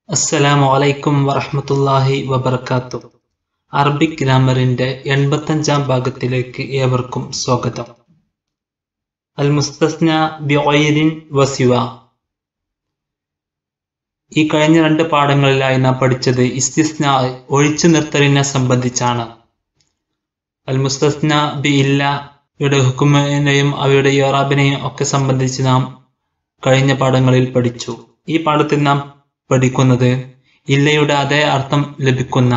അസ്സലാമു അലൈക്കും വറഹ്മത്തുള്ളാഹി വബർക്കാത്തു അറബിക് ഗ്രാമറിന്റെ എൺപത്തഞ്ചാം ഭാഗത്തിലേക്ക് ഏവർക്കും സ്വാഗതം അൽ മുസ്തസ്ന ബിഒയിരിൻ വസിവ ഈ കഴിഞ്ഞ രണ്ട് പാഠങ്ങളിലായി നാം പഠിച്ചത് ഇസ്തിസ്ന ഒഴിച്ചു നിർത്തലിനെ സംബന്ധിച്ചാണ് അൽ മുസ്തസ്ന ബി ഇല്ല യുടെ ഹുക്കുമിനെയും അവയുടെ യോറാബിനെയും ഒക്കെ സംബന്ധിച്ച് നാം കഴിഞ്ഞ പാഠങ്ങളിൽ പഠിച്ചു ഈ പാഠത്തിൽ നാം പഠിക്കുന്നത് ഇല്ലയുടെ അതേ അർത്ഥം ലഭിക്കുന്ന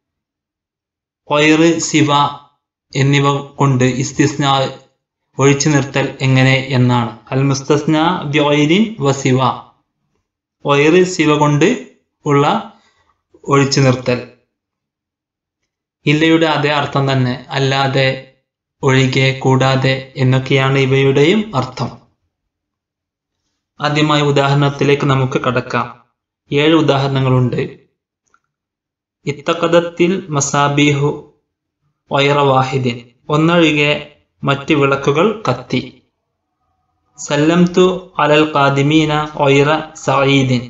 ഒയറ് സിവ എന്നിവ കൊണ്ട് ഇസ്തിസ്ന ഒഴിച്ചു നിർത്തൽ എങ്ങനെ എന്നാണ് അൽ മുസ്തസ്ന ബ്യോയിരിൻ വ സിവ ഒയറ് സിവ കൊണ്ട് ഉള്ള ഒഴിച്ചു നിർത്തൽ ഇല്ലയുടെ അതേ അർത്ഥം തന്നെ അല്ലാതെ ഒഴികെ കൂടാതെ എന്നൊക്കെയാണ് ഇവയുടെയും അർത്ഥം ആദ്യമായി ഉദാഹരണത്തിലേക്ക് നമുക്ക് കടക്കാം ഏഴ് ഉദാഹരണങ്ങളുണ്ട് ഇത്തക്കഥത്തിൽ മസാബിഹു വൈറ വാഹിദിൻ ഒന്നൊഴികെ മറ്റ് വിളക്കുകൾ കത്തി സല്ലംതു അലൽ ഖാദിമീന ഒയറ സയീദിൻ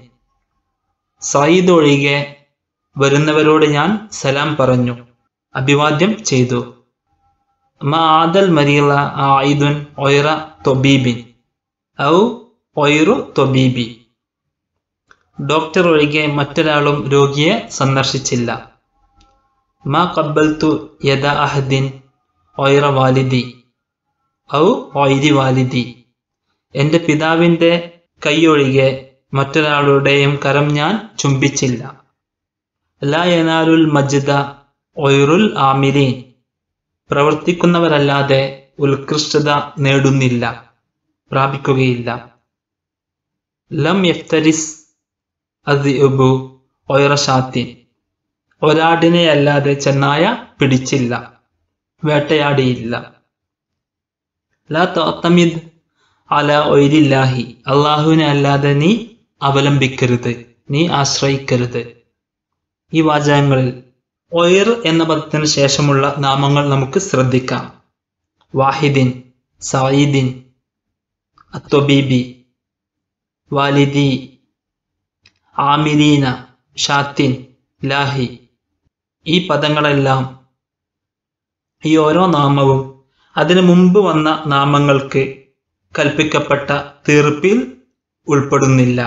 സയീദ് ഒഴികെ വരുന്നവരോട് ഞാൻ സലാം പറഞ്ഞു അഭിവാദ്യം ചെയ്തു മാദൽ മരീള ആയിദുൻ ഒയറ തൊബീബിൻ ഔ ഒയറു തൊബീബി ഡോക്ടർ ഒഴികെ മറ്റൊരാളും രോഗിയെ സന്ദർശിച്ചില്ല മാ കബൽത്തു യദ അഹദിൻ ഒയറ വാലിദി ഔ ഒയ്രി വാലിദി എൻ്റെ പിതാവിൻ്റെ കൈയൊഴികെ മറ്റൊരാളുടെയും കരം ഞാൻ ചുംബിച്ചില്ല ലാ യനാലുൽ മജ്ദ ഒയറുൽ ആമിരീൻ പ്രവർത്തിക്കുന്നവരല്ലാതെ ഉത്കൃഷ്ടത നേടുന്നില്ല പ്രാപിക്കുകയില്ല ലം യഫ്തരിസ് അദ്ഇബു ഒയറഷാത്തിൻ ഒരാടിനെ അല്ലാതെ ചെന്നായ പിടിച്ചില്ല വേട്ടയാടിയില്ല ലാ തോത്തമിദ് അല ഒയിരില്ലാഹി അള്ളാഹുവിനെ അല്ലാതെ നീ അവലംബിക്കരുത് നീ ആശ്രയിക്കരുത് ഈ വാചകങ്ങളിൽ ഒയർ എന്ന പദത്തിന് ശേഷമുള്ള നാമങ്ങൾ നമുക്ക് ശ്രദ്ധിക്കാം വാഹിദിൻ സയീദിൻ അത്തൊബീബി വാലിദി ആമിരീന ഷാത്തിൻ ലാഹി ഈ പദങ്ങളെല്ലാം ഈ ഓരോ നാമവും അതിനു മുമ്പ് വന്ന നാമങ്ങൾക്ക് കൽപ്പിക്കപ്പെട്ട തീർപ്പിൽ ഉൾപ്പെടുന്നില്ല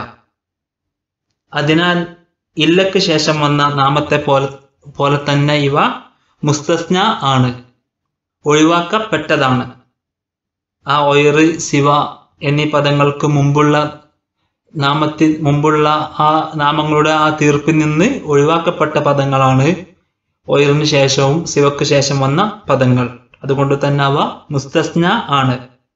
അതിനാൽ ഇല്ലക്ക് ശേഷം വന്ന നാമത്തെ പോലെ പോലെ തന്നെ ഇവ മുസ്തസ്ന ആണ് ഒഴിവാക്കപ്പെട്ടതാണ് ആ ഒയറ് ശിവ എന്നീ പദങ്ങൾക്ക് മുമ്പുള്ള നാമത്തിൽ മുമ്പുള്ള ആ നാമങ്ങളുടെ ആ തീർപ്പിൽ നിന്ന് ഒഴിവാക്കപ്പെട്ട പദങ്ങളാണ് ഒയറിന് ശേഷവും ശിവക്ക് ശേഷം വന്ന പദങ്ങൾ അതുകൊണ്ട് തന്നെ അവ മുസ്തസ്ന ആണ്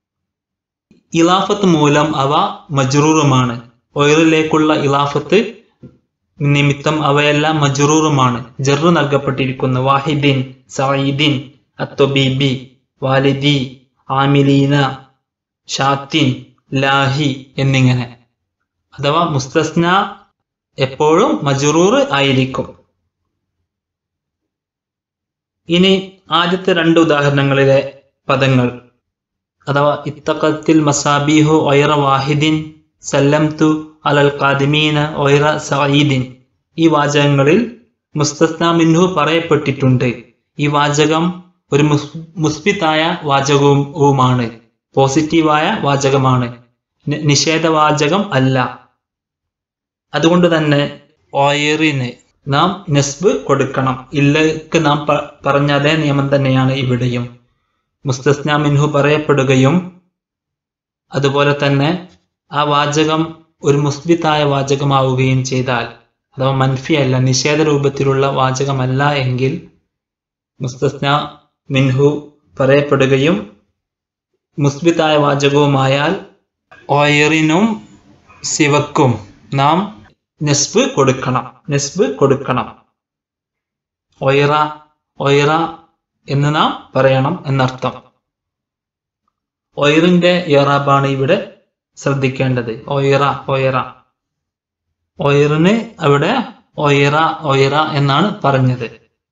ഇലാഫത്ത് മൂലം അവ മജ്റൂറുമാണ് ഒയറിലേക്കുള്ള ഇലാഫത്ത് നിമിത്തം അവയെല്ലാം മജ്റൂറുമാണ് ജറു നൽകപ്പെട്ടിരിക്കുന്നു വാഹിദിൻ സഈദിൻ അത്തൊബീബി വാലിദി ആമിലീന ഷാത്തിൻ ലാഹി എന്നിങ്ങനെ അഥവാ മുസ്തസ്ന എപ്പോഴും മജറൂർ ആയിരിക്കും ഇനി ആദ്യത്തെ രണ്ട് ഉദാഹരണങ്ങളിലെ പദങ്ങൾ അഥവാ ഇത്തക്കത്തിൽ മസാബിഹു ഒയറ വാഹിദിൻ സല്ലംതു അലൽ ഖാദിമീന ഒയറ സയീദിൻ ഈ വാചകങ്ങളിൽ മുസ്തസ്ന മിൻഹു പറയപ്പെട്ടിട്ടുണ്ട് ഈ വാചകം ഒരു മുസ്ബിത്തായ വാചകവുമാണ് പോസിറ്റീവായ വാചകമാണ് നിഷേധവാചകം അല്ല അതുകൊണ്ട് തന്നെ ഓയറിന് നാം നെസ്ബ് കൊടുക്കണം ഇല്ലക്ക് നാം പറഞ്ഞ അതേ നിയമം തന്നെയാണ് ഇവിടെയും മുസ്തസ്ന മിൻഹു പറയപ്പെടുകയും അതുപോലെ തന്നെ ആ വാചകം ഒരു മുസ്ബിത്തായ വാചകമാവുകയും ചെയ്താൽ അഥവാ മൻഫി അല്ല നിഷേധ രൂപത്തിലുള്ള വാചകമല്ല എങ്കിൽ മുസ്തസ്ന മിൻഹു പറയപ്പെടുകയും മുസ്ബിത്തായ വാചകവുമായാൽ ഓയറിനും ശിവക്കും നാം നെസ്ബ് കൊടുക്കണം നെസ്ബ് കൊടുക്കണം ഒയറ ഒയറ എന്ന് നാം പറയണം എന്നർത്ഥം ഒയറിന്റെ യറാബാണ് ഇവിടെ ശ്രദ്ധിക്കേണ്ടത് ഒയറ ഒയറ ഒയറിന് അവിടെ ഒയറ ഒയറ എന്നാണ് പറഞ്ഞത്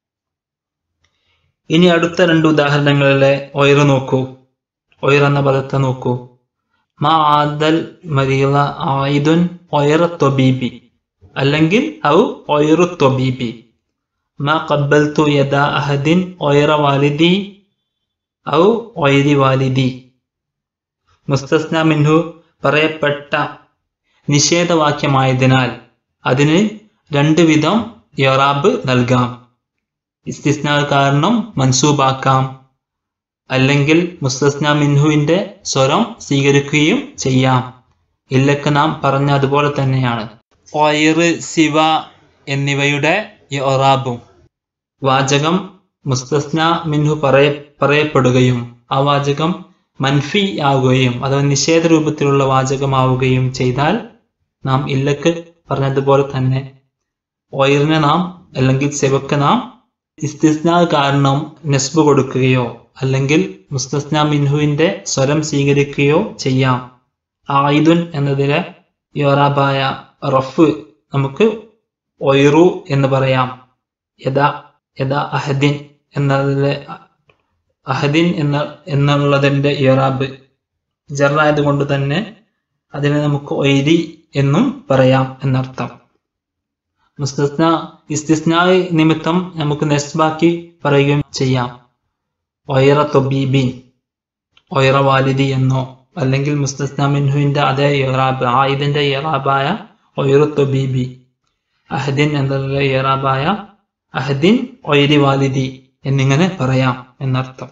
ഇനി അടുത്ത രണ്ട് ഉദാഹരണങ്ങളിലെ ഒയർ നോക്കൂ ഒയർ എന്ന പദത്തെ നോക്കൂ മാ ആദൽ മരീള ആയിദുൻ ഒയറ തൊബീബി അല്ലെങ്കിൽ ഔ ഒയറു തൊബീബി മാ കബ്ബൽത്തു യദ അഹദിൻ ഒയറ വാലിദി ഔ ഒയരി വാലിദി മുസ്തസ്ന മിൻഹു പറയപ്പെട്ട നിഷേധവാക്യമായതിനാൽ അതിന് രണ്ട് വിധം യറാബ് നൽകാം ഇസ്തിസ്ന കാരണം മൻസൂബാക്കാം അല്ലെങ്കിൽ മുസ്തസ്ന മിൻഹുവിന്റെ സ്വരം സ്വീകരിക്കുകയും ചെയ്യാം ഇല്ലക്ക് നാം പറഞ്ഞ അതുപോലെ തന്നെയാണ് ഒയറ് സിവ എന്നിവയുടെ യറാബും വാചകം മുസ്തസ്ന മിൻഹു പറയ പറയപ്പെടുകയും ആ വാചകം മൻഫി ആവുകയും അഥവാ നിഷേധ രൂപത്തിലുള്ള വാചകമാവുകയും ചെയ്താൽ നാം ഇല്ലക്ക് പറഞ്ഞതുപോലെ തന്നെ ഒയറിനെ നാം അല്ലെങ്കിൽ സെവക്ക് നാം ഇസ്തിസ്ന കാരണം നെസ്ബ് കൊടുക്കുകയോ അല്ലെങ്കിൽ മുസ്തസ്ന മിൻഹുവിന്റെ സ്വരം സ്വീകരിക്കുകയോ ചെയ്യാം ആയിദുൻ എന്നതിലെ യോറാബായ റഫ് നമുക്ക് ഒയറു എന്ന് പറയാം യഥാ യഥാ അഹദിൻ എന്നതിലെ അഹദിൻ എന്ന എന്നുള്ളതിന്റെ ഇറാബ് ജറായത് കൊണ്ട് തന്നെ അതിനെ നമുക്ക് ഒയ്രി എന്നും പറയാം എന്നർത്ഥം മുസ്തസ്ന ഇസ്തിസ്ന നിമിത്തം നമുക്ക് നെസ്ബാക്കി പറയുകയും ചെയ്യാം ഒയറ തൊബീബിൻ ഒയറ വാലിദി എന്നോ അല്ലെങ്കിൽ മുസ്തസ്ന മിൻഹുവിന്റെ അതേ ഇറാബ് ആയിദിന്റെ ഇറാബായ ഒയറ തൊബീബി അഹദിൻ എന്നുള്ള ഇറാബായ അഹദിൻ ഒയരി വാലിദി എന്നിങ്ങനെ പറയാം എന്നർത്ഥം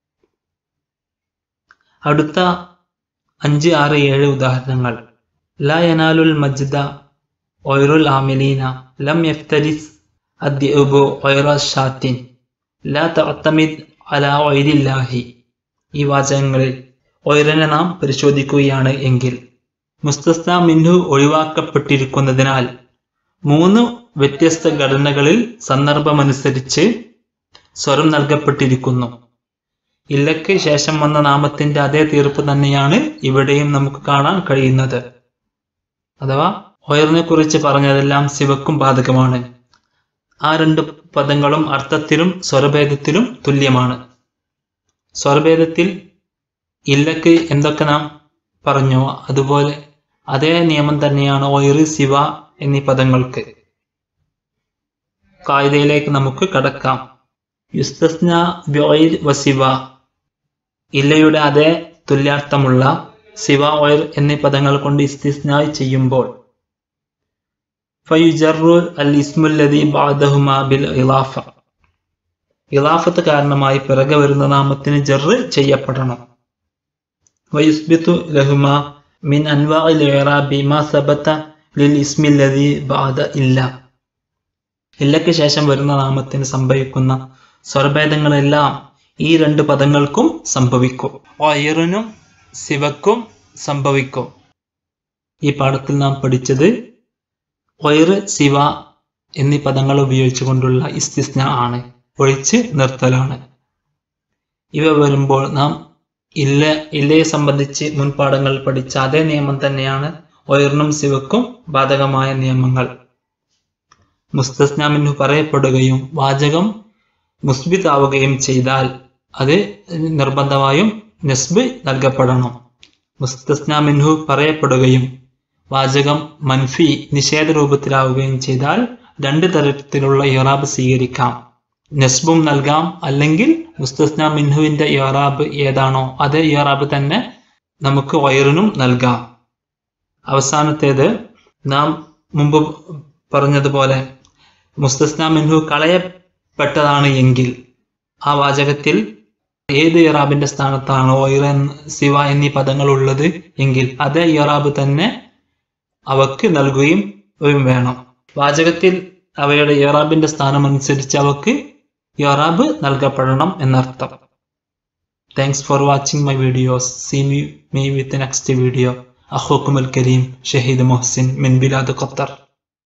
അടുത്ത അഞ്ച് ആറ് ഏഴ് ഉദാഹരണങ്ങൾ ലാ യനാലുൽ മജ്ദ ഒയറുൽ ആമിലീന ലം യഫ്തരിസ് അദ്യബു ഒയറ ഷാത്തിൻ ലാ തഅത്തമിദ് അല ഒയരില്ലാഹി ഈ വാചകങ്ങളിൽ ഒയറിനെ നാം പരിശോധിക്കുകയാണ് എങ്കിൽ മുസ്തസ്ന മിൻഹു ഒഴിവാക്കപ്പെട്ടിരിക്കുന്നതിനാൽ മൂന്ന് വ്യത്യസ്ത ഘടനകളിൽ സന്ദർഭമനുസരിച്ച് സ്വരം നൽകപ്പെട്ടിരിക്കുന്നു ഇല്ലക്ക് ശേഷം വന്ന നാമത്തിന്റെ അതേ തീർപ്പ് തന്നെയാണ് ഇവിടെയും നമുക്ക് കാണാൻ കഴിയുന്നത് അഥവാ ഒയറിനെ കുറിച്ച് പറഞ്ഞതെല്ലാം ശിവക്കും ബാധകമാണ് ആ രണ്ട് പദങ്ങളും അർത്ഥത്തിലും സ്വരഭേദത്തിലും തുല്യമാണ് സ്വരഭേദത്തിൽ ഇല്ലക്ക് എന്തൊക്കെ നാം പറഞ്ഞു അതുപോലെ അതേ നിയമം തന്നെയാണ് ഒയറ് ശിവ എന്നീ പദങ്ങൾക്ക് കായികയിലേക്ക് നമുക്ക് കടക്കാം യുസ്തസ്ന ബ്യോയിൽ വസിവ ഇല്ലയുടെ അതേ തുല്യാർത്ഥമുള്ള സിവ ഒയർ എന്നീ പദങ്ങൾ കൊണ്ട് ഇസ്തിസ്നായി ചെയ്യുമ്പോൾ ഫയുജറു അൽ ഇസ്മുല്ലതി ബാദഹുമ ബിൽ ഇലാഫ ഇലാഫത്ത് കാരണമായി പിറകെ വരുന്ന നാമത്തിന് ജറ് ചെയ്യപ്പെടണം വയുസ്ബിത്തു ലഹുമ മിൻ അൻവാഇൽ ഇറാബി മാ സബത്ത ലിൽ ഇസ്മില്ലതി ബാദ ഇല്ല ഇല്ലയ്ക്ക് ശേഷം വരുന്ന നാമത്തിന് സംഭവിക്കുന്ന സ്വരഭേദങ്ങളെല്ലാം ഈ രണ്ട് പദങ്ങൾക്കും സംഭവിക്കും വയറിനും ശിവക്കും സംഭവിക്കും ഈ പാഠത്തിൽ നാം പഠിച്ചത് വയറ് ശിവ എന്നീ പദങ്ങൾ ഉപയോഗിച്ചുകൊണ്ടുള്ള ഇസ്തിസ്ന ആണ് ഒഴിച്ച് നിർത്തലാണ് ഇവ വരുമ്പോൾ നാം ഇല്ല ഇല്ലയെ സംബന്ധിച്ച് മുൻപാഠങ്ങൾ പഠിച്ച അതേ നിയമം തന്നെയാണ് ഒയറിനും ശിവക്കും ബാധകമായ നിയമങ്ങൾ മുസ്തസ്നാമിനു പറയപ്പെടുകയും വാചകം മുസ്ബിത് ആവുകയും ചെയ്താൽ അത് നിർബന്ധമായും നസ്ബ് നൽകപ്പെടണം മുസ്തസ്ന മിൻഹു പറയപ്പെടുകയും വാചകം മൻഫി നിഷേധ രൂപത്തിലാവുകയും ചെയ്താൽ രണ്ട് തരത്തിലുള്ള ഇറാബ് സ്വീകരിക്കാം നസ്ബും നൽകാം അല്ലെങ്കിൽ മുസ്തസ്ന മിൻഹുവിന്റെ ഇറാബ് ഏതാണോ അതേ ഇറാബ് തന്നെ നമുക്ക് വയറിനും നൽകാം അവസാനത്തേത് നാം മുമ്പ് പറഞ്ഞതുപോലെ മുസ്തസ്ന മിൻഹു കളയപ്പെട്ടതാണ് എങ്കിൽ ആ വാചകത്തിൽ ഏത് ഇറാബിന്റെ സ്ഥാനത്താണോ ഒയർ സിവ എന്നീ പദങ്ങൾ ഉള്ളത് എങ്കിൽ അതേ ഇറാബ് തന്നെ അവക്ക് നൽകുകയും വേണം വാചകത്തിൽ അവയുടെ ഇറാബിന്റെ സ്ഥാനം അനുസരിച്ച് അവക്ക് ഇറാബ് നൽകപ്പെടണം എന്നർത്ഥം thanks for watching my videos see me me with next video അഹോക്കുമൽ കരീം ഷഹീദ് മൊഹസിൻ മിൻ ബിലാദ് ഖത്തർ